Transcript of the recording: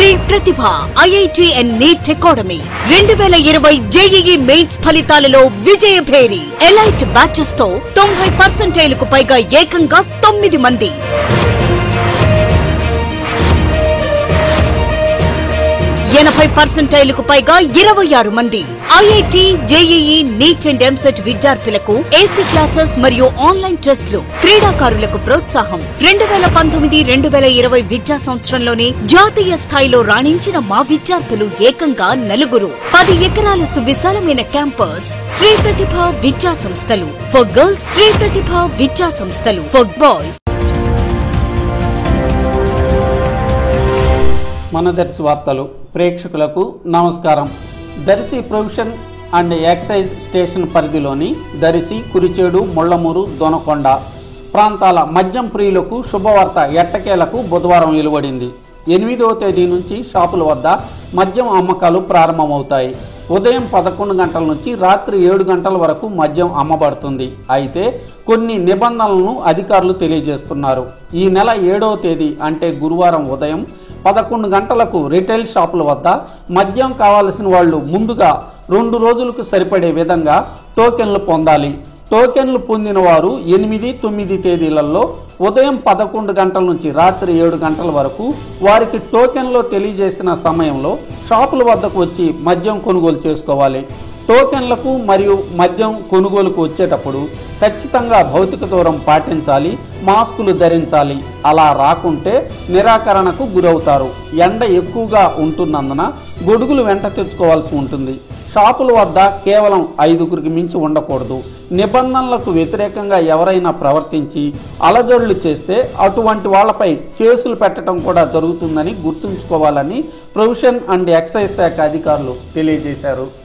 Shri Pratibha IIT and NEET academy రెండు వేల ఇరవై జేఈఈ మెయిన్స్ ఫలితాలలో విజయ భేరి ఎలైట్ బ్యాచెస్ తో తొంభై పర్సెంటేలకు పైగా ఏకంగా తొమ్మిది మంది ఎనభై పర్సెంటైలుకు పైగా ఇరవై ఆరు మంది IIT JEE NEET and EAMCET విద్యార్థులకు ఏసీ క్లాసెస్ మరియు ఆన్లైన్ టెస్టులు క్రీడాకారులకు ప్రోత్సాహం రెండు వేల పంతొమ్మిది రెండు వేల ఇరవై విద్యా సంవత్సరంలోనే జాతీయ స్థాయిలో రాణించిన మా విద్యార్థులు ఏకంగా నలుగురు పది ఎకరాల సువిశాలమైన క్యాంపస్ శ్రీ ప్రతిభ విద్యా సంస్థలు ఫర్ గర్ల్స్ శ్రీ ప్రతిభ విద్యా సంస్థలు ఫర్ బాయ్స్ మన దర్శి వార్తలు ప్రేక్షకులకు నమస్కారం Darsi prohibition and excise station పరిధిలోని దర్శి కురిచేడు ముళ్లమూరు దొనకొండ ప్రాంతాల మద్యం ప్రియులకు శుభవార్త ఎట్టకేలకు బుధవారం వెలువడింది ఎనిమిదవ తేదీ నుంచి షాపుల వద్ద మద్యం అమ్మకాలు ప్రారంభమవుతాయి ఉదయం పదకొండు గంటల నుంచి రాత్రి ఏడు గంటల వరకు మద్యం అమ్మబడుతుంది అయితే కొన్ని నిబంధనలను అధికారులు తెలియజేస్తున్నారు ఈ నెల ఏడవ తేదీ అంటే గురువారం ఉదయం పదకొండు గంటలకు రిటైల్ షాపుల వద్ద మద్యం కావాల్సిన వాళ్ళు ముందుగా రెండు రోజులకు సరిపడే విధంగా టోకెన్లు పొందాలి టోకెన్లు పొందిన వారు ఎనిమిది తొమ్మిది తేదీలలో ఉదయం పదకొండు గంటల నుంచి రాత్రి ఏడు గంటల వరకు వారికి టోకెన్లో తెలియజేసిన సమయంలో షాపుల వద్దకు వచ్చి మద్యం కొనుగోలు చేసుకోవాలి టోకెన్లకు మరియు మద్యం కొనుగోలుకు వచ్చేటప్పుడు ఖచ్చితంగా భౌతిక దూరం పాటించాలి మాస్కులు ధరించాలి అలా రాకుంటే నిరాకరణకు గురవుతారు ఎండ ఎక్కువగా ఉంటున్నందున గొడుగులు వెంట తెచ్చుకోవాల్సి ఉంటుంది షాపుల వద్ద కేవలం ఐదుగురికి మించి ఉండకూడదు నిబంధనలకు వ్యతిరేకంగా ఎవరైనా ప్రవర్తించి అలజడులు చేస్తే అటువంటి వాళ్ళపై కేసులు పెట్టడం కూడా జరుగుతుందని గుర్తుంచుకోవాలని ప్రొవిషన్ అండ్ ఎక్సైజ్ శాఖ అధికారులు తెలియజేశారు